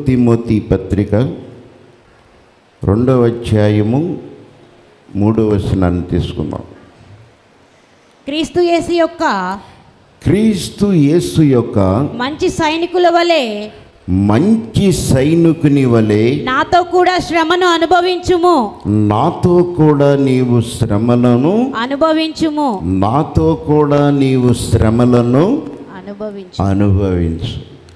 Timothy పత్రిక రెండవ అధ్యాయము మూడవ వచనాన్ని తీసుకుందాం క్రీస్తు యేసు యొక్క క్రీస్తు యేసు యొక్క మంచి సైనికుల వలె మంచి సైనికుని వలె నాతో కూడా శ్రమను అనుభవించుము నాతో కూడా నీవు శ్రమలను అనుభవించుము నాతో కూడా నీవు శ్రమలను అనుభవించు అనుభవించు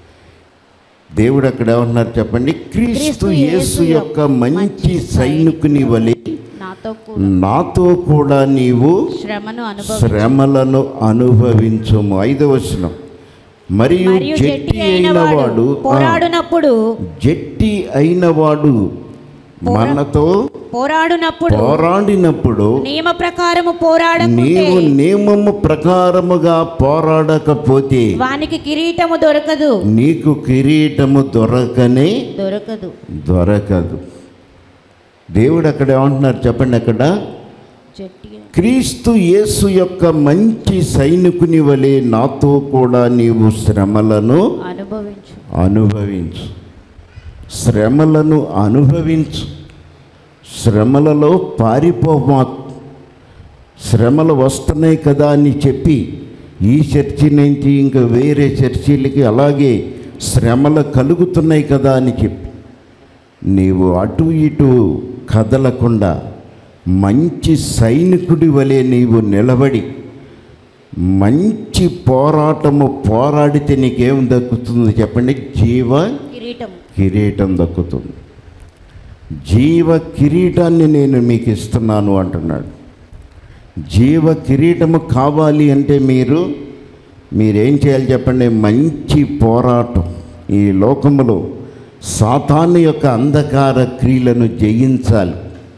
దేవుడు అక్కడ ఏమంటున్నారు చెప్పండి క్రీస్తు క్రీస్తు యేసు యేసు యొక్క యొక్క మంచి మంచి సైనికుని వలె నాతో కూడా నాతో కూడా నీవు శ్రమను అనుభవించు శ్రమలను అనుభవించుము ఐదవ వచనం మరియు మరియు జట్టి అయిన వాడు ఆ, పోరాడునప్పుడు జట్టి అయిన వాడు మనతో పోరాడునప్పుడు పోరాడినప్పుడు నియమ ప్రకారము పోరాడకుంటే నీవు నియమము ప్రకారముగా పోరాడకపోతే వానికి కిరీటము దొరకదు నీకు కిరీటము దొరకనే దొరకదు దొరకదు దేవుడు అక్కడ ఏమంటున్నారు చెప్పండి అక్కడ జట్టిగా క్రీస్తు యేసు యొక్క మంచి సైనికుని వలె నాతో కూడా నీవు శ్రమలను అనుభవించు అనుభవించు శ్రమలను అనుభవించు శ్రమలలో పారిపోమా శ్రమలు వస్తున్నాయి కదా అని చెప్పి ఈ చర్చి నుంచి ఇంకా వేరే చర్చీలకి అలాగే శ్రమలు కలుగుతున్నాయి కదా అని చెప్పి నీవు అటు ఇటు కదలకుండా మంచి సైనికుడి వలె నీవు నిలబడి మంచి పోరాటము పోరాడితే నీకేం దక్కుతుంది చెప్పండి జీవ కిరీటము కిరీటం దక్కుతుంది జీవ కిరీటాన్ని నేను మీకు ఇస్తున్నాను అంటున్నాడు జీవ కిరీటము కావాలి అంటే మీరు మీరేం చేయాలి చెప్పండి మంచి పోరాటం ఈ లోకములో సాతాను యొక్క అంధకార క్రియలను జయించాలి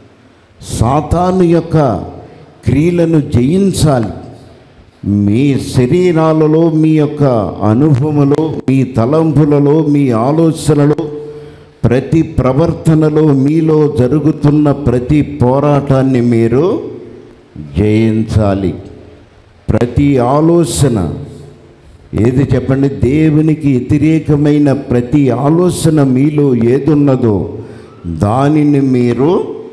సాతాను యొక్క క్రియలను జయించాలి మీ శరీరాలలో మీ యొక్క అనుభవములో మీ తలంపులలో మీ ఆలోచనలో ప్రతి ప్రవర్తనలో మీలో జరుగుతున్న ప్రతి పోరాటాన్ని మీరు జయించాలి ప్రతి ఆలోచన ఏది చెప్పండి దేవునికి వ్యతిరేకమైన ప్రతి ఆలోచన మీలో ఏదున్నదో దానిని మీరు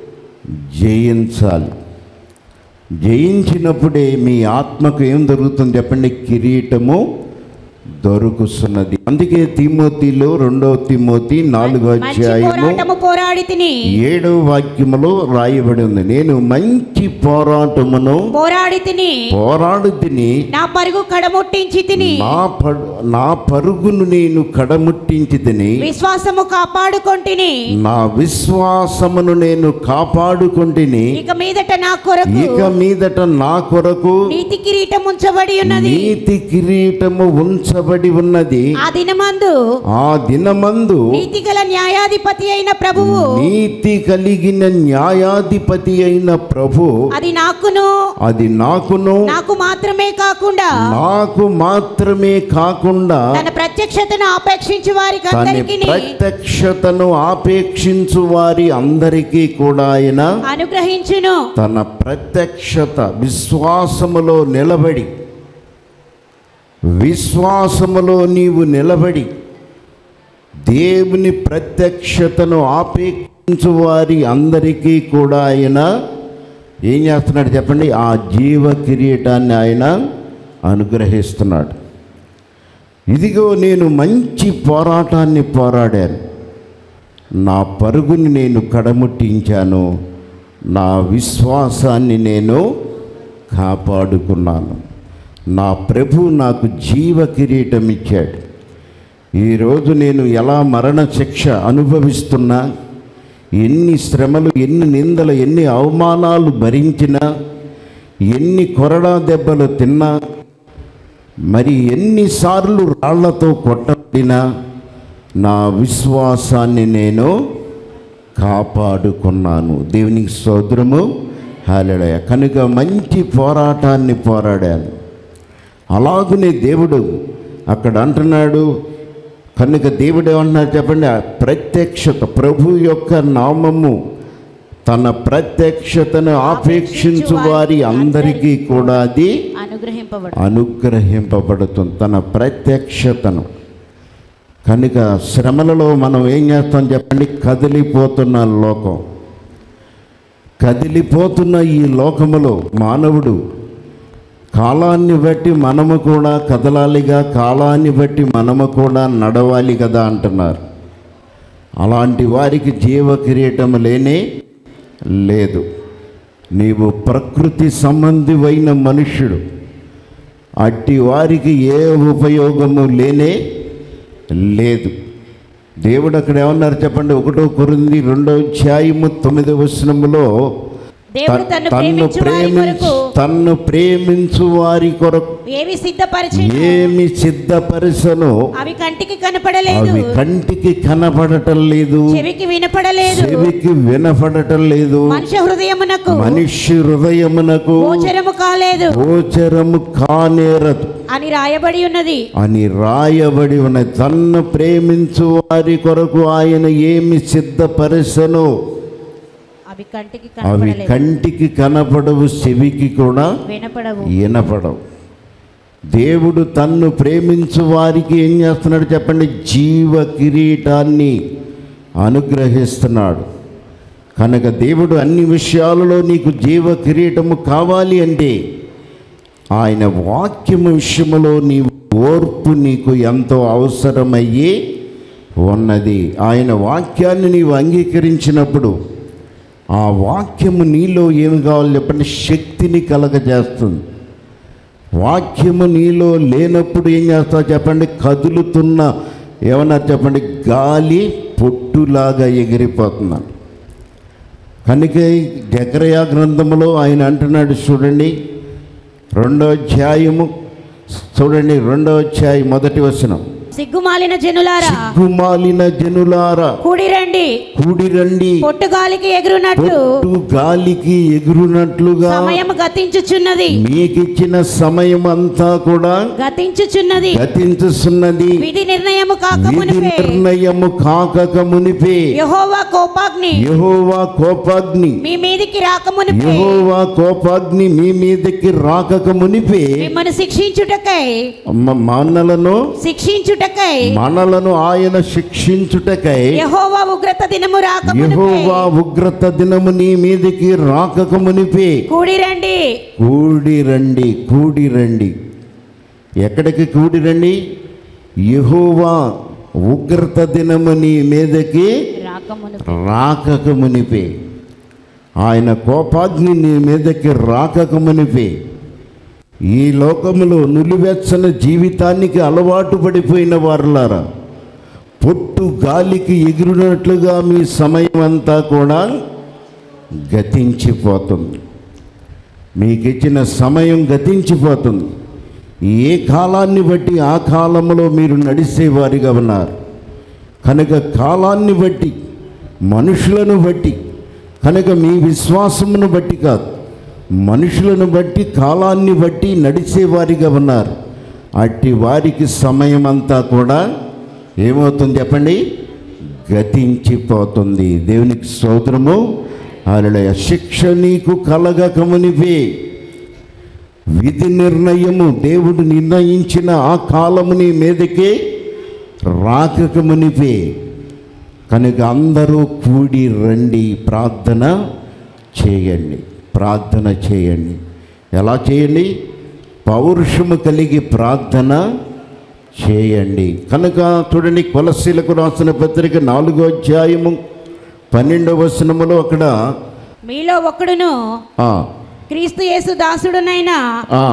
జయించాలి జయించినప్పుడే మీ ఆత్మకు ఏం దొరుకుతుంది చెప్పండి కిరీటము దొరుకుతున్నది అందుకే తిమోతిలో రెండవ తిమోతి నాలుగో మంచి అధ్యాయము పోరాటము పోరాడి తిని ఏడవ వాక్యములో రాయబడి ఉంది నేను మంచి పోరాటమును పోరాడి తిని పోరాడు తిని నా పరుగు కడముట్టించి తిని నా పడు నా పరుగును నేను కడముట్టించి తిని విశ్వాసము కాపాడుకొంటిని నా విశ్వాసమును నేను కాపాడుకుంటుని ఇక మీదట నా కొరకు ఇక మీదట నా కొరకు నీతి కిరీటం ఉంచబడి ఉన్నది నీతి కిరీటము ఉంచబడి ఉన్నది ఆ దినమందు ఆ దినమందు నీతి గల న్యాయాధిపతి అయిన ప్రభువు నీతి కలిగిన న్యాయాధిపతి అయిన ప్రభు అది నాకును అది నాకును నాకు మాత్రమే కాకుండా నాకు మాత్రమే కాకుండా తన ప్రత్యక్షతను ఆపేక్షించు వారికి తన అందరికీ ప్రత్యక్షతను ఆపేక్షించు వారి అందరికీ కూడా ఆయన అనుగ్రహించును తన ప్రత్యక్షత విశ్వాసములో నిలబడి విశ్వాసములో నీవు నిలబడి దేవుని ప్రత్యక్షతను ఆపేక్షించు వారి అందరికీ కూడా ఆయన ఏం చేస్తున్నాడు చెప్పండి ఆ జీవ కిరీటాన్ని ఆయన అనుగ్రహిస్తున్నాడు ఇదిగో నేను మంచి పోరాటాన్ని పోరాడాను నా పరుగుని నేను కడముట్టించాను నా విశ్వాసాన్ని నేను కాపాడుకున్నాను నా ప్రభు నాకు జీవ కిరీటం ఇచ్చాడు ఈరోజు నేను ఎలా మరణ శిక్ష అనుభవిస్తున్నా ఎన్ని శ్రమలు ఎన్ని నిందలు ఎన్ని అవమానాలు భరించినా ఎన్ని కొరడా దెబ్బలు తిన్నా మరి ఎన్నిసార్లు రాళ్లతో కొట్టబడినా నా విశ్వాసాన్ని నేను కాపాడుకున్నాను దేవునికి సోదరము హాలడయ కనుక మంచి పోరాటాన్ని పోరాడాను అలాగునే దేవుడు అక్కడ అంటున్నాడు కనుక దేవుడు ఏమంటున్నారు చెప్పండి ఆ ప్రత్యక్షత ప్రభు యొక్క నామము తన ప్రత్యక్షతను ఆపేక్షించు వారి అందరికీ కూడా అది అనుగ్రహింపబడు అనుగ్రహింపబడుతుంది తన ప్రత్యక్షతను కనుక శ్రమలలో మనం ఏం చేస్తాం చెప్పండి కదిలిపోతున్న లోకం కదిలిపోతున్న ఈ లోకములో మానవుడు కాలాన్ని బట్టి మనము కూడా కదలాలిగా కాలాన్ని బట్టి మనము కూడా నడవాలి కదా అంటున్నారు అలాంటి వారికి జీవ కిరీటం లేనే లేదు నీవు ప్రకృతి సంబంధివైన మనుష్యుడు అట్టి వారికి ఏ ఉపయోగము లేనే లేదు దేవుడు అక్కడ ఏమన్నారు చెప్పండి ఒకటో కొరింది రెండో అధ్యాయము తొమ్మిదవ వచనములో దేవుడు తన్ను తన్ను ప్రేమించు వారి ప్రేమించు కొరకు తన్ను ప్రేమించు వారి కొరకు ఏవి సిద్ధపరిచి ఏమి సిద్ధపరచను అవి కంటికి కనపడలేదు అవి కంటికి కనపడటం లేదు చెవికి వినపడలేదు చెవికి వినపడటం లేదు మనుష్య హృదయమునకు మనిషి హృదయమునకు గోచరము కాలేదు గోచరము కానేరదు అని రాయబడి ఉన్నది అని రాయబడి ఉన్న తన్ను ప్రేమించు వారి కొరకు ఆయన ఏమి సిద్ధపరచను అవి కంటికి అవి కనపడలేదు కంటికి కనపడవు చెవికి కూడా వినపడవు వినపడవు దేవుడు తన్ను ప్రేమించు వారికి ఏం చేస్తున్నాడు చెప్పండి జీవ కిరీటాన్ని అనుగ్రహిస్తున్నాడు కనుక దేవుడు అన్ని విషయాలలో నీకు జీవ కిరీటము కావాలి అంటే ఆయన వాక్యము విషయములో నీ ఓర్పు నీకు ఎంతో అవసరమయ్యి ఉన్నది ఆయన వాక్యాన్ని నీవు అంగీకరించినప్పుడు ఆ వాక్యము నీలో ఏమి కావాలి చెప్పండి శక్తిని కలగజేస్తుంది వాక్యము నీలో లేనప్పుడు ఏం చేస్తావు చెప్పండి కదులుతున్న ఏమన్నా చెప్పండి గాలి పొట్టులాగా ఎగిరిపోతున్నాను కనుక జకరయా గ్రంథములో ఆయన అంటున్నాడు చూడండి రెండో అధ్యాయము చూడండి రెండో అధ్యాయం మొదటి వచనం సిగ్గుమాలిన జనులారా సిగ్గుమాలిన జనులారా కూడి రండి కూడి రండి పొట్టుగాలికి ఎగురునట్లు పొట్టు గాలికి ఎగురునట్లుగా సమయం గతించుచున్నది మీకిచ్చిన సమయం అంతా కూడా గతించుచున్నది గతించుతున్నది విధి నిర్ణయము కాక విధి మునిపే నిర్ణయము కాకక మునిపే యెహోవా కోపాగ్ని యహోవా కోపాగ్ని మీ మీదికి రాక మునిపే యహోవా కోపాగ్ని మీ మీదకి రాకక మునిపే మిమ్మల్ని శిక్షించుటకై మ- మనలను శిక్షించుటకై మనలను ఆయన శిక్షించుటకై యెహోవా ఉగ్రత దినము రాక యహోవా మునిపే ఉగ్రత దినము నీ మీదకి రాకక మునిపే కూడి రండి కూడి రండి కూడి రండి ఎక్కడికి కూడి రండి యహోవా ఉగ్రత దినము నీ మీదకి రాక మునిపే రాకక మునిపే ఆయన కోపాగ్ని నీ మీదకి రాకక మునిపే ఈ లోకములో నులివెచ్చని జీవితానికి అలవాటు పడిపోయిన వారులారా పొట్టు గాలికి ఎగిరినట్లుగా మీ సమయం అంతా కూడా గతించిపోతుంది మీకు ఇచ్చిన సమయం గతించిపోతుంది ఏ కాలాన్ని బట్టి ఆ కాలంలో మీరు నడిచేవారిగా ఉన్నారు కనుక కాలాన్ని బట్టి మనుషులను బట్టి కనుక మీ విశ్వాసమును బట్టి కాదు మనుషులను బట్టి కాలాన్ని బట్టి నడిచేవారిగా ఉన్నారు అట్టి వారికి సమయం అంతా కూడా ఏమవుతుంది చెప్పండి గతించిపోతుంది దేవునికి స్తోత్రము అలయ శిక్ష నీకు కలగకమునివే విధి నిర్ణయము దేవుడు నిర్ణయించిన ఆ కాలము నీ మీదకే రాకక మునిపే కనుక అందరూ కూడి రండి ప్రార్థన చేయండి ప్రార్థన చేయండి ఎలా చేయండి పౌరుషము కలిగి ప్రార్థన చేయండి కనుక చూడండి కొలసీలకు రాసిన పత్రిక నాలుగో అధ్యాయము పన్నెండవ వచనములో అక్కడ మీలో ఒకడును ఆ, క్రీస్తు యేసు దాసుడునైనా ఆ,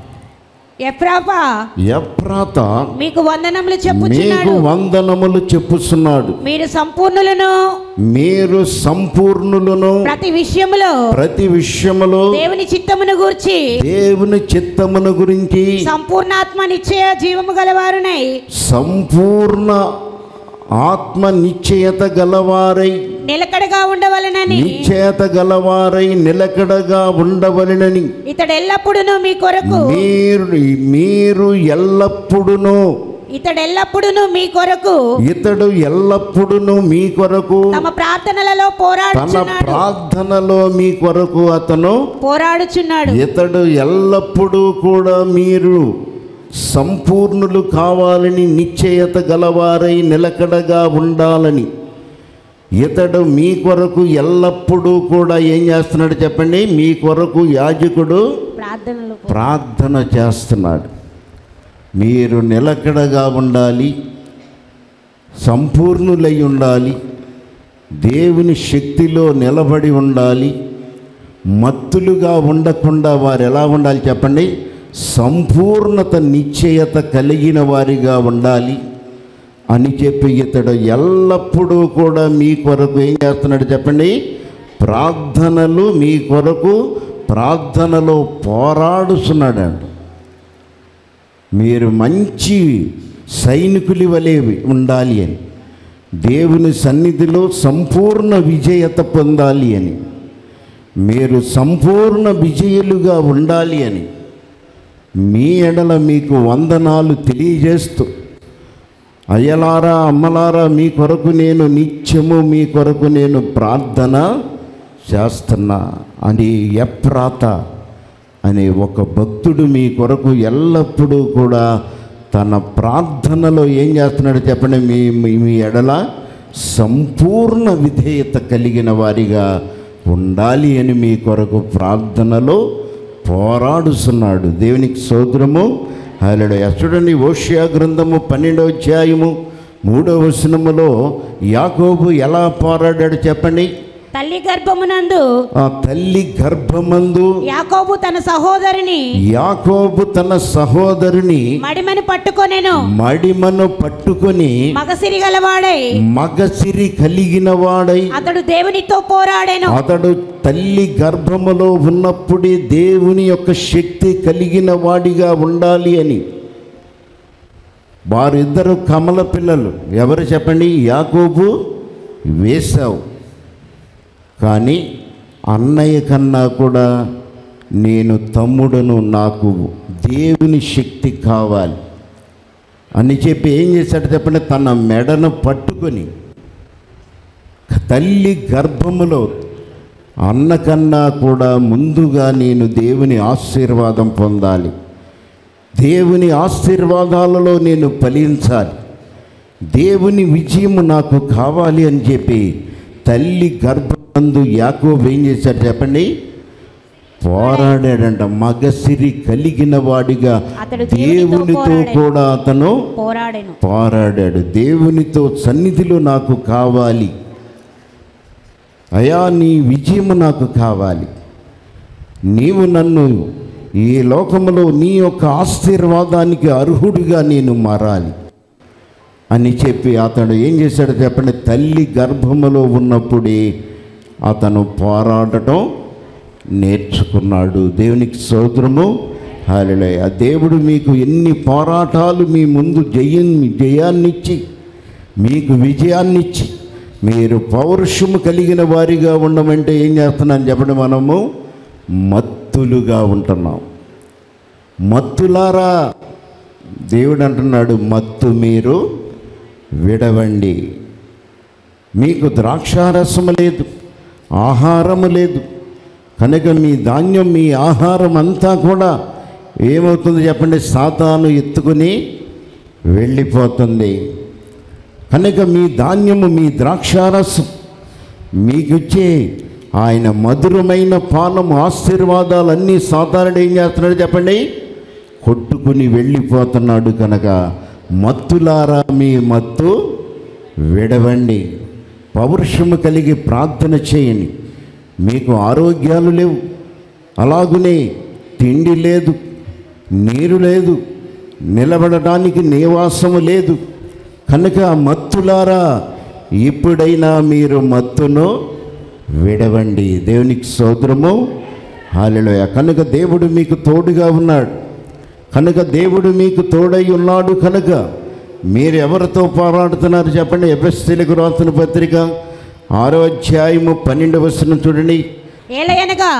ఎఫ్రాపా ఎఫ్రాత మీకు వందనములు మీకు చెప్పుచున్నాడు వందనములు చెప్పుచున్నాడు మీరు సంపూర్ణులను మీరు సంపూర్ణులను ప్రతి విషయములో ప్రతి విషయములో దేవుని చిత్తమును గూర్చి దేవుని చిత్తమును గురించి సంపూర్ణాత్మ నిశ్చయ జీవము గలవారునై సంపూర్ణ ఆత్మ నిశ్చయత గలవారై నిలకడగా ఉండవలనని నిశ్చయత గలవారై నిలకడగా ఉండవలెనని ఇతడు ఎల్లప్పుడూ మీ కొరకు మీరు మీరు ఎల్లప్పుడును ఇతడు ఎల్లప్పుడూ మీ కొరకు ఇతడు ఎల్లప్పుడును మీ కొరకు తమ ప్రార్థనలలో తన పోరాడుచున్నాడు ప్రార్థనలో మీ కొరకు అతను పోరాడుచున్నాడు ఇతడు ఎల్లప్పుడూ కూడా మీరు సంపూర్ణులు కావాలని నిశ్చయత గలవారై నిలకడగా ఉండాలని ఇతడు మీ కొరకు ఎల్లప్పుడూ కూడా ఏం చేస్తున్నాడు చెప్పండి మీ కొరకు యాజకుడు ప్రార్థనలు ప్రార్థన చేస్తున్నాడు మీరు నిలకడగా ఉండాలి సంపూర్ణులై ఉండాలి దేవుని శక్తిలో నిలబడి ఉండాలి మత్తులుగా ఉండకుండా వారు ఎలా ఉండాలి చెప్పండి సంపూర్ణత నిశ్చయత కలిగిన వారిగా ఉండాలి అని చెప్పి ఇతడు ఎల్లప్పుడూ కూడా మీ కొరకు ఏం చేస్తున్నాడు చెప్పండి ప్రార్థనలు మీ కొరకు ప్రార్థనలో పోరాడుతున్నాడంట మీరు మంచి సైనికులి వలె ఉండాలి అని దేవుని సన్నిధిలో సంపూర్ణ విజేయత పొందాలి అని మీరు సంపూర్ణ విజయులుగా ఉండాలి అని మీ ఎడల మీకు వందనాలు తెలియజేస్తూ అయ్యలారా అమ్మలారా మీ కొరకు నేను నిత్యము మీ కొరకు నేను ప్రార్థన చేస్తున్నా అని ఎప్రాత అనే ఒక భక్తుడు మీ కొరకు ఎల్లప్పుడూ కూడా తన ప్రార్థనలో ఏం చేస్తున్నాడు చెప్పండి మీ మీ మీ ఎడల సంపూర్ణ విధేయత కలిగిన వారిగా ఉండాలి అని మీ కొరకు ప్రార్థనలో పోరాడుతున్నాడు దేవునికి సోదరము ఆయన చూడండి ఓషియా గ్రంథము పన్నెండవ అధ్యాయము మూడవ వచనములో యాకోబు ఎలా పోరాడాడు చెప్పండి తల్లి గర్భమునందు ఆ తల్లి గర్భమందు యాకోబు తన సహోదరిని యాకోబు తన సహోదరుని మడిమని పట్టుకొనెను మడిమను పట్టుకొని మగసిరి గలవాడై మగసిరి కలిగిన వాడై అతడు దేవునితో పోరాడెను అతడు తల్లి గర్భములో ఉన్నప్పుడే దేవుని యొక్క శక్తి కలిగిన వాడిగా ఉండాలి అని వారిద్దరు కమల పిల్లలు ఎవరు చెప్పండి యాకోబు వేశావు కానీ అన్నయ్య కన్నా కూడా నేను తమ్ముడును నాకు దేవుని శక్తి కావాలి అని చెప్పి ఏం చేశాడు చెప్పండి తన మెడను పట్టుకొని తల్లి గర్భములో అన్న కన్నా కూడా ముందుగా నేను దేవుని ఆశీర్వాదం పొందాలి దేవుని ఆశీర్వాదాలలో నేను ఫలించాలి దేవుని విజయము నాకు కావాలి అని చెప్పి తల్లి గర్భమందు యాకోబు ఏం చేశాడు చెప్పండి పోరాడాడంట మగసిరి కలిగిన వాడిగా అతడు దేవునితో దేవునితో పోరాడాడు. కూడా అతను పోరాడెను పోరాడాడు దేవునితో సన్నిధిలో నాకు కావాలి అయా నీ విజయము నాకు కావాలి నీవు నన్ను ఈ లోకములో నీ యొక్క ఆశీర్వాదానికి అర్హుడిగా నేను మారాలి అని చెప్పి అతడు ఏం చేశాడు చెప్పండి తల్లి గర్భములో ఉన్నప్పుడే అతను పోరాడటం నేర్చుకున్నాడు దేవునికి సోదరము హాలిలయ దేవుడు మీకు ఎన్ని పోరాటాలు మీ ముందు జయం జయాన్నిచ్చి మీకు విజయాన్నిచ్చి మీరు పౌరుషము కలిగిన వారిగా ఉండమంటే ఏం చేస్తున్నాం చెప్పండి మనము మత్తులుగా ఉంటున్నాం మత్తులారా దేవుడు అంటున్నాడు మత్తు మీరు విడవండి మీకు ద్రాక్షారసము లేదు ఆహారము లేదు కనుక మీ ధాన్యం మీ ఆహారం అంతా కూడా ఏమవుతుంది చెప్పండి సాతాను ఎత్తుకుని వెళ్ళిపోతుంది కనుక మీ ధాన్యము మీ ద్రాక్షారసం మీకిచ్చే ఆయన మధురమైన పానం ఆశీర్వాదాలన్నీ సాధారణ ఏం చేస్తున్నాడు చెప్పండి కొట్టుకుని వెళ్ళిపోతున్నాడు కనుక మత్తులారా మీ మత్తు విడవండి పౌరుషము కలిగి ప్రార్థన చేయండి మీకు ఆరోగ్యాలు లేవు అలాగునే తిండి లేదు నీరు లేదు నిలబడటానికి నివాసము లేదు కనుక మత్తులారా ఇప్పుడైనా మీరు మత్తును విడవండి దేవునికి సోదరము హాలిలోయ కనుక దేవుడు మీకు తోడుగా ఉన్నాడు కనుక దేవుడు మీకు తోడై ఉన్నాడు కనుక మీరు ఎవరితో పోరాడుతున్నారు చెప్పండి ఎఫ్ఎస్సీలకు రాసిన పత్రిక ఆరో అధ్యాయము పన్నెండు వస్తున్న చూడండి ఏలయనగా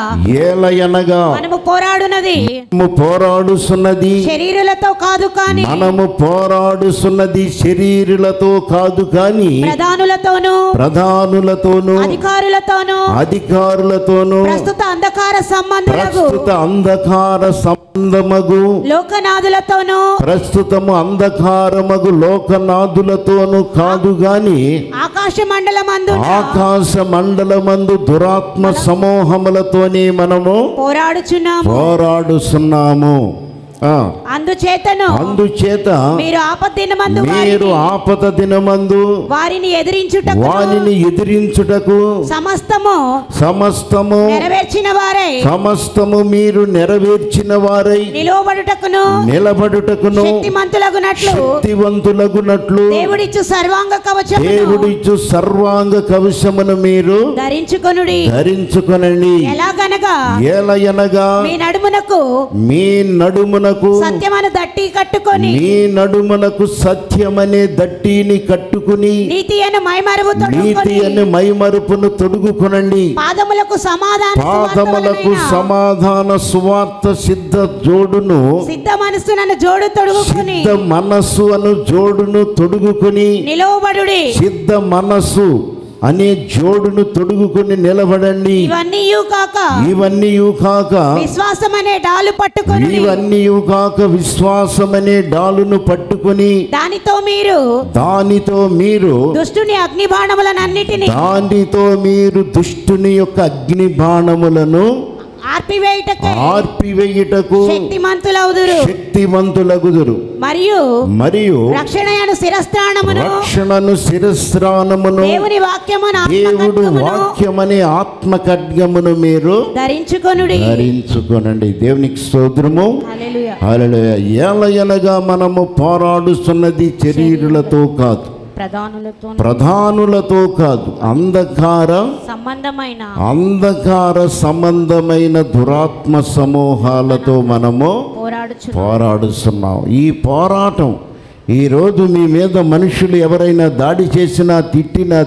ఏలయనగా మనము పోరాడునది మనము పోరాడుతున్నది శరీరులతో కాదు కాని మనము పోరాడుతున్నది శరీరులతో కాదు కాని ప్రధానులతోనూ ప్రధానులతోనూ అధికారులతోనూ అధికారులతోనూ ప్రస్తుత అంధకార సంబంధులకు ప్రస్తుత అంధకార సంబంధమగు లోకనాథులతోనూ ప్రస్తుతము అంధకారమగు లోకనాథులతోనూ కాదు గాని ఆకాశ మండలమందు ఆకాశ మండలమందు దురాత్మ సమూహములతోనే మనము పోరాడుచున్నాము పోరాడుతున్నాము ఆ, అందుచేతను అందుచేత మీరు ఆపద్దినమందు మీరు వారిని ఆపద దినమందు వారిని ఎదిరించుటకు వానిని ఎదిరించుటకు సమస్తము సమస్తము నెరవేర్చిన వారై సమస్తము మీరు నెరవేర్చిన వారై నిలువబడుటకును నిలబడుటకును శక్తిమంతులగునట్లు శక్తివంతులగునట్లు దేవుడిచ్చు సర్వాంగ కవచమును దేవుడిచ్చు సర్వాంగ కవచమును మీరు ధరించుకొనుడి ధరించుకొనండి ఎలాగనగా ఏలయనగా మీ నడుమునకు మీ నడుమునకు సత్యమను దట్టి కట్టుకొని మీ నడుమునకు సత్యమనే దట్టిని కట్టుకుని నీతి అను మైమరువు నీతి తొడుక్కొని అనే మైమరుపును తొడుగుకొనండి పాదములకు సమాధాన పాదములకు సువార్తవలనైన సమాధాన సువార్త సిద్ధ జోడును సిద్ధ మనస్సునను జోడు తొడుగుకుని సిద్ధ మనస్సు అను జోడును తొడుగుకుని నిలవబడుడి సిద్ధ మనస్సు అనే జోడును తొడుగుకుని నిలబడండి ఇవన్నీ కాక ఇవన్నీ కాక విశ్వాసం అనే డాలు పట్టుకొని ఇవన్నీ కాక విశ్వాసమనే డాలును పట్టుకుని దానితో మీరు దానితో మీరు దుష్టుని అగ్ని బాణములనన్నిటిని దానితో మీరు దుష్టుని యొక్క అగ్ని బాణములను ఆర్పివేయుటకై ఆర్పివేయుటకు శక్తిమంతులవుదురు శక్తివంతులగుదురు మరియు మరియు రక్షణయను శిరస్త్రాణమును రక్షణను శిరస్రానమును దేవుని వాక్యమును దేవుడు ఆత్మఖడ్గమును వాక్యమనే ఆత్మ ఖడ్గమును మీరు ధరించుకొనుడి ధరించుకోనండి దేవునికి స్తోత్రము హల్లెలూయా హల్లెలూయా ఏలయనగా మనము పోరాడుతున్నది శరీరులతో కాదు ప్రధానులతో ప్రధానులతో కాదు అంధకార సంబంధమైన అంధకార సంబంధమైన దురాత్మ సమూహాలతో మనము పోరాడుచు పోరాడుతున్నాం ఈ పోరాటం ఈరోజు మీ మీద మనుషులు ఎవరైనా దాడి చేసినా తిట్టినా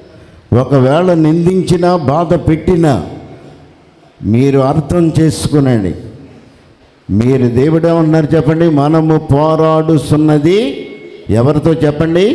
ఒకవేళ నిందించినా బాధ పెట్టినా మీరు అర్థం చేసుకునండి మీరు దేవుడేమన్నారు చెప్పండి మనము పోరాడుతున్నది ఎవరితో చెప్పండి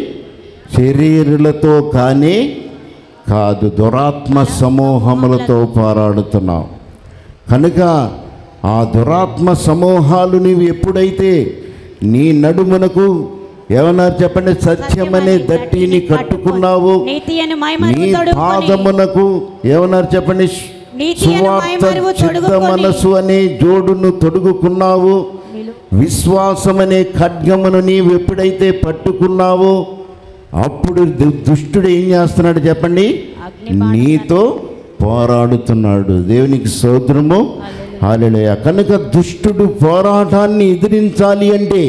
శరీరులతో కానీ కాదు దురాత్మ సమూహములతో పోరాడుతున్నాం కనుక ఆ దురాత్మ సమూహాలు నీవు ఎప్పుడైతే నీ నడుమునకు ఏమన్నారు చెప్పండి సత్యమనే దట్టిని కట్టుకున్నావు నీతి అని నీ మైమరువు తొడుక్కొని పాదమునకు ఏమన్నారు చెప్పండి నీతి అను సువార్త మైమరువు చిత్త తొడుగుకొని మనసు అనే జోడును తొడుగుకున్నావు నిలు- విశ్వాసమనే ఖడ్గమును నీవు ఎప్పుడైతే పట్టుకున్నావో అప్పుడు దు- దుష్టుడు ఏం చేస్తున్నాడు చెప్పండి అగ్ని బాణం నీతో పోరాడుతున్నాడు దేవునికి సోదరము హాలెలూయా కనుక దుష్టుడు పోరాటాన్ని ఎదిరించాలి అంటే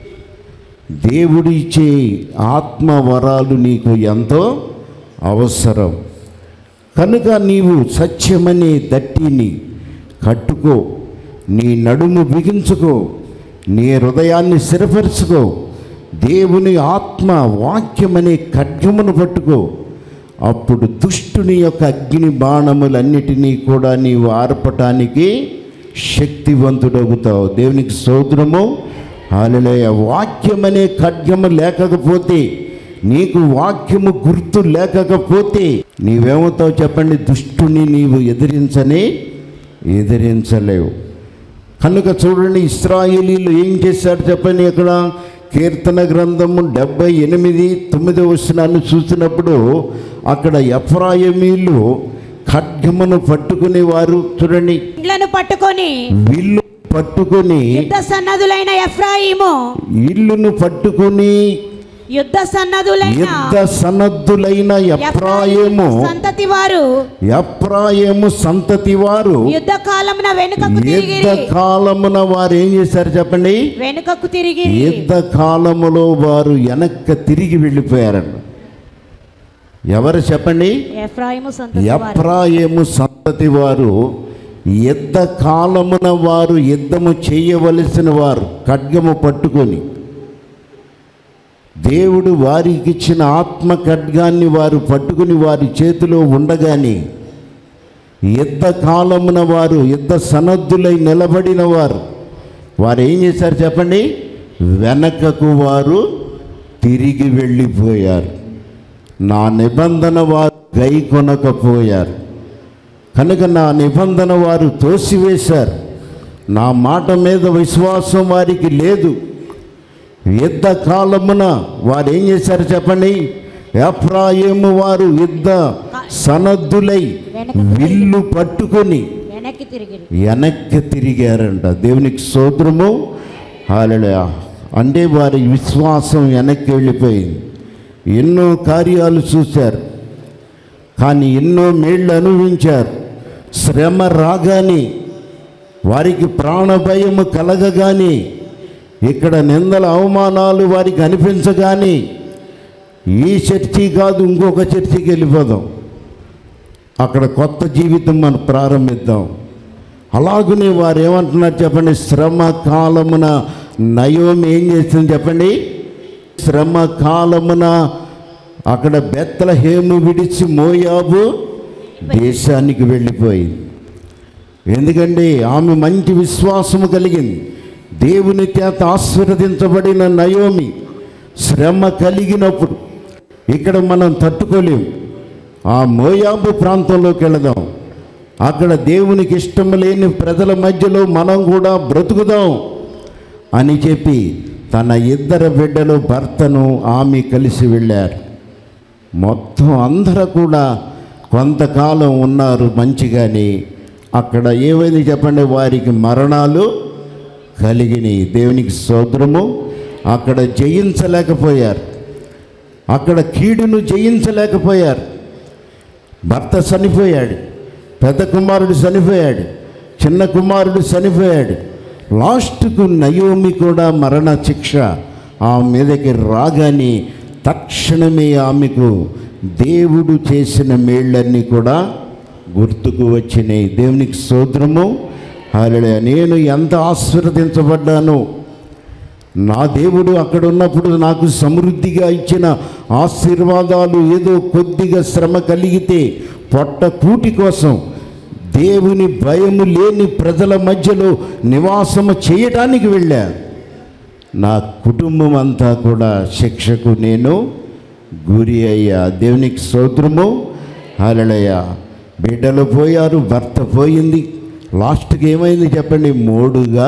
దేవుడు ఇచ్చే ఆత్మ వరాలు నీకు ఎంతో అవసరం కనుక నీవు సత్యమనే దట్టిని కట్టుకో నీ నడుము బిగించుకో నీ హృదయాన్ని స్థిరపరుచుకో దేవుని ఆత్మ వాక్యమనే ఖడ్గమును పట్టుకో అప్పుడు దుష్టుని యొక్క అగ్ని బాణములన్నిటినీ కూడా నీవు ఆర్పటానికి శక్తివంతుడవుతావు దేవునికి సోదరము హాలలోయ వాక్యమనే ఖడ్గము లేకపోతే నీకు వాక్యము గుర్తు లేకపోతే నీవేమవుతావు చెప్పండి దుష్టుని నీవు ఎదిరించని ఎదిరించలేవు కనుక చూడండి ఇస్రాయేలీలు ఏం చేశారు చెప్పండి ఇక్కడ కీర్తన గ్రంథము డెబ్బై ఎనిమిది తొమ్మిది వచనాన్ని చూసినప్పుడు అక్కడ ఎఫ్రాయమీలు ఖడ్గమును పట్టుకుని వారు చూడండి ఇండ్లను పట్టుకొని విల్లు పట్టుకొని యుద్ధ సన్నదులైన ఎఫ్రాయిము ఇల్లును పట్టుకుని యుద్ధ సన్నదులైన యుద్ధ సన్నద్ధులైన ఎఫ్రాయిము సంతతి వారు ఎఫ్రాయిము సంతతి వారు యుద్ధ కాలమున వెనుకకు యుద్ధ తిరిగి కాలమున వారు ఏం చేశారు చెప్పండి వెనుకకు తిరిగి యుద్ధ కాలములో వారు వెనక్క తిరిగి వెళ్ళిపోయారండి ఎవరు చెప్పండి ఎఫ్రాయిము సంతతి వారు ఎఫ్రాయిము సంతతి వారు యుద్ధ కాలమున వారు యుద్ధము చేయవలసిన వారు ఖడ్గము పట్టుకొని దేవుడు వారికి ఇచ్చిన ఆత్మ ఖడ్గాన్ని వారు పట్టుకుని వారి చేతిలో ఉండగానే యుద్ధ కాలమున వారు యుద్ధ సనద్ధులై నిలబడిన వారు వారు ఏం చేశారు చెప్పండి వెనకకు వారు తిరిగి వెళ్ళిపోయారు నా నిబంధన వారు గై కొనకపోయారు కనుక నా నిబంధన వారు తోసివేశారు నా మాట మీద విశ్వాసం వారికి లేదు యుద్ధ కాలమున వారు ఏం చేశారు చెప్పండి ఎఫ్రాయిము వారు యుద్ధ సనద్ధులై విల్లు పట్టుకొని వెనక్కి తిరిగి వెనక్కి తిరిగారంట దేవునికి సోదరము హాలయ అంటే వారి విశ్వాసం వెనక్కి వెళ్ళిపోయింది ఎన్నో కార్యాలు చూశారు కానీ ఎన్నో మేళ్ళు అనుభవించారు శ్రమ రాగానే వారికి ప్రాణభయము కలగగానే ఇక్కడ నిందల అవమానాలు వారికి అనిపించగానే ఈ చర్చి కాదు ఇంకొక చర్చికి వెళ్ళిపోదాం అక్కడ కొత్త జీవితం మనం ప్రారంభిద్దాం అలాగనే వారు ఏమంటున్నారు చెప్పండి శ్రమ కాలమున నయం ఏం చేస్తుంది చెప్పండి శ్రమ కాలమున అక్కడ బెత్తల హేము విడిచి మోయాబు దేశానికి వెళ్ళిపోయింది ఎందుకంటే ఆమె మంచి విశ్వాసము కలిగింది దేవుని చేత ఆశీర్వదించబడిన నయోమి శ్రమ కలిగినప్పుడు ఇక్కడ మనం తట్టుకోలేం ఆ మోయాబు ప్రాంతంలోకి వెళదాం అక్కడ దేవునికి ఇష్టం లేని ప్రజల మధ్యలో మనం కూడా బ్రతుకుదాం అని చెప్పి తన ఇద్దరు బిడ్డలు భర్తను ఆమె కలిసి వెళ్ళారు మొత్తం అందరూ కూడా కొంతకాలం ఉన్నారు మంచిగాని అక్కడ ఏమైంది చెప్పండి వారికి మరణాలు కలిగినాయి దేవునికి సోదరము అక్కడ జయించలేకపోయారు అక్కడ కీడును జయించలేకపోయారు భర్త చనిపోయాడు పెద్ద కుమారుడు చనిపోయాడు చిన్న కుమారుడు చనిపోయాడు లాస్ట్కు నయోమి కూడా మరణ శిక్ష ఆమె మీదకి రాగానే తక్షణమే ఆమెకు దేవుడు చేసిన మేళ్ళన్నీ కూడా గుర్తుకు వచ్చినాయి దేవునికి సోదరము హల్లెలూయా నేను ఎంత ఆశీర్వదించబడ్డానో నా దేవుడు అక్కడ ఉన్నప్పుడు నాకు సమృద్ధిగా ఇచ్చిన ఆశీర్వాదాలు ఏదో కొద్దిగా శ్రమ కలిగితే పొట్ట కూటి కోసం దేవుని భయము లేని ప్రజల మధ్యలో నివాసము చేయటానికి వెళ్ళా నా కుటుంబం అంతా కూడా శిక్షకు నేను గురి అయ్యా దేవునికి సోదరము హలడయ్య బిడ్డలు పోయారు భర్త పోయింది లాస్ట్కి ఏమైంది చెప్పండి మోడుగా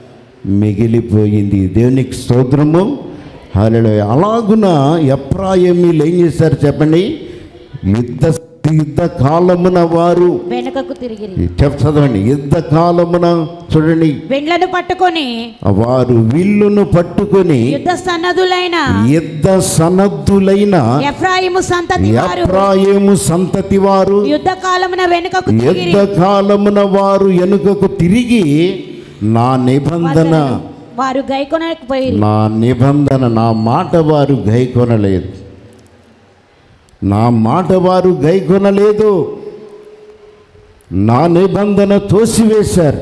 మిగిలిపోయింది దేవునికి స్తోత్రము హలో అలాగున ఎప్రాయమీలు ఏం చేశారు చెప్పండి యుద్ధ యుద్ధ కాలమున వారు వెనుకకు తిరిగి చెప్ చదవండి యుద్ధ కాలమున చూడండి వెండ్లను పట్టుకొని వారు విల్లును పట్టుకొని యుద్ధ సన్నదులైన యుద్ధ సనద్ధులైన ఎఫ్రాయిము సంతతి వారు ఎప్రాయము సంతతి వారు యుద్ధ కాలమున వెనుకకు తిరిగి యుద్ధ కాలమున వారు వెనుకకు తిరిగి నా నిబంధన వారు గైకొనకపోయి నా నిబంధన నా మాట వారు గైకొనలేదు నా మాట వారు గైకొనలేదు నా నిబంధన తోసివేశారు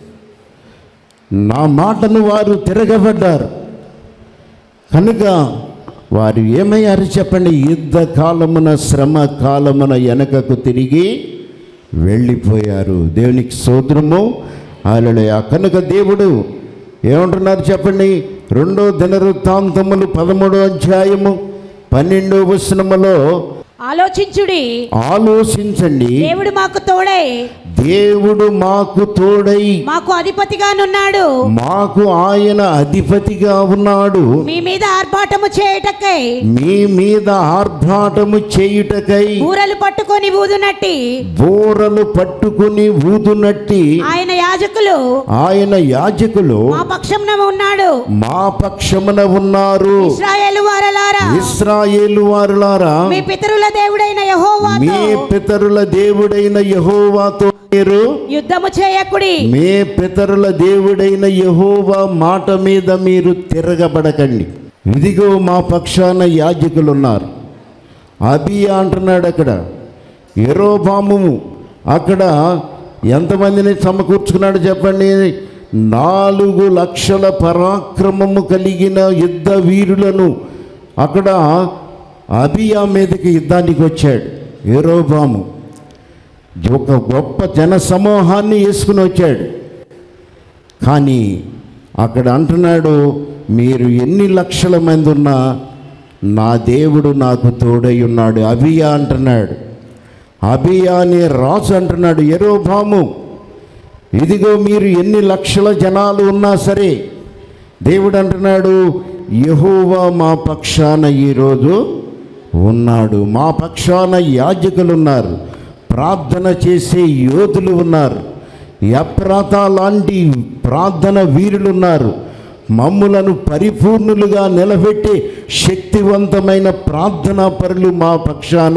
నా మాటను వారు తిరగబడ్డారు కనుక వారు ఏమయ్యారు చెప్పండి యుద్ధ కాలమున శ్రమ కాలమున వెనకకు తిరిగి వెళ్ళిపోయారు దేవునికి సోదరము అలడయ కనుక దేవుడు ఏమంటున్నారు చెప్పండి రెండో దినవృత్తాంతములు పదమూడో అధ్యాయము పన్నెండో వచనములో ఆలోచించుడి ఆలోచించండి దేవుడు మాకు తోడై దేవుడు మాకు తోడై మాకు అధిపతిగానున్నాడు మాకు ఆయన అధిపతిగా ఉన్నాడు మీ మీద ఆర్భాటము చేయుటకై మీ మీద ఆర్భాటము చేయుటకై బూరలు పట్టుకొని ఊదునట్టి బోరలు పట్టుకుని ఊదునట్టి ఆయన యాజకులు ఆయన యాజకులు మా పక్షంన ఉన్నాడు మా పక్షమున ఉన్నారు ఇస్రాయేలు వారలారా ఇస్రాయేలు వారులారా మీ పితరుల దేవుడైన యెహోవాతో మీ పితరుల దేవుడైన యహోవాతో మీరు యుద్ధము చేయకుడి మీ పితరుల దేవుడైన యహోవా మాట మీద మీరు తిరగబడకండి ఇదిగో మా పక్షాన యాజకులు ఉన్నారు అబియా అంటున్నాడు అక్కడ ఎరోబాము అక్కడ ఎంతమందిని సమకూర్చుకున్నాడు చెప్పండి నాలుగు లక్షల పరాక్రమము కలిగిన యుద్ధ వీరులను అక్కడ అబియా మీదకి యుద్ధానికి వచ్చాడు ఎరోబాము ఒక గొప్ప జన సమూహాన్ని వేసుకుని వచ్చాడు కానీ అక్కడ అంటున్నాడు మీరు ఎన్ని లక్షల మంది ఉన్నా నా దేవుడు నాకు తోడై ఉన్నాడు అభియా అంటున్నాడు అభియా అనే రాజు అంటున్నాడు ఎరోబాము ఇదిగో మీరు ఎన్ని లక్షల జనాలు ఉన్నా సరే దేవుడు అంటున్నాడు యహోవా మా పక్షాన ఈరోజు ఉన్నాడు మా పక్షాన యాజకులు ఉన్నారు ప్రార్థన చేసే యోధులు ఉన్నారు ఎప్రాత లాంటి ప్రార్థన వీరులు ఉన్నారు మమ్ములను పరిపూర్ణులుగా నిలబెట్టే శక్తివంతమైన ప్రార్థనా పరులు మా పక్షాన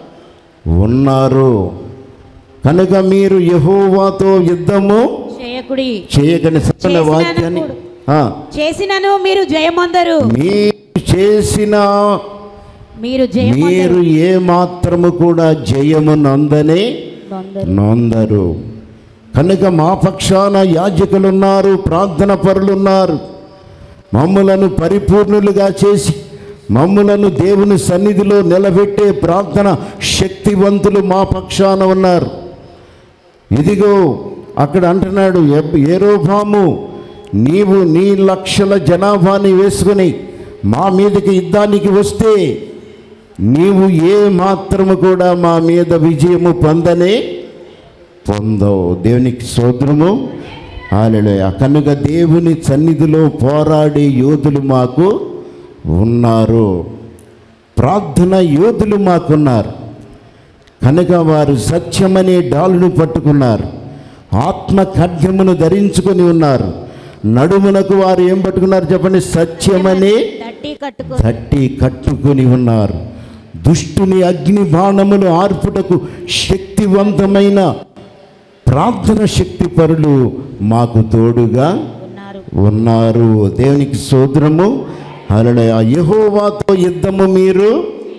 ఉన్నారు కనుక మీరు యహోవాతో యుద్ధము చేయకుడి చేయకని సకల చేసినాను వాక్యాన్ని కూడా. ఆ, చేసినను మీరు జయమొందరు మీరు చేసిన మీరు మీరు జయమొందరు ఏ మాత్రము కూడా జయము నందనే నొందరు. నొందరు కనుక మా పక్షాన యాజకులున్నారు ప్రార్థన పరులున్నారు మమ్ములను పరిపూర్ణులుగా చేసి మమ్ములను దేవుని సన్నిధిలో నిలబెట్టే ప్రార్థన శక్తివంతులు మా పక్షాన ఉన్నారు ఇదిగో అక్కడ అంటున్నాడు ఎబ్- ఏరోభాము నీవు నీ లక్షల జనాభాని వేసుకుని మా మీదకి యుద్ధానికి వస్తే నీవు ఏ మాత్రము కూడా మా మీద విజయము పొందనే పొందవు దేవునికి సోదరము ఆలయ కనుక దేవుని సన్నిధిలో పోరాడే యోధులు మాకు ఉన్నారు ప్రార్థన యోధులు మాకున్నారు కనుక వారు సత్యమనే డాలును పట్టుకున్నారు ఆత్మ ఖడ్గమును ధరించుకొని ఉన్నారు నడుమునకు వారు ఏం పట్టుకున్నారు చెప్పండి సత్యమనే తట్టి కట్టుకో తట్టి కట్టుకొని ఉన్నారు దుష్టుని అగ్ని బాణములు ఆర్పుటకు శక్తివంతమైన ప్రార్థన శక్తి పరులు మాకు తోడుగా ఉన్నారు ఉన్నారు దేవునికి సోదరము అలా యహోవాతో యుద్ధము మీరు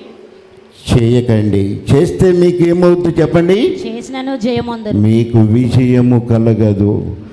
చేయకండి చేస్తే మీకు ఏమవుతుంది చెప్పండి చేసినను జయమొందరు మీకు విజయము కలగదు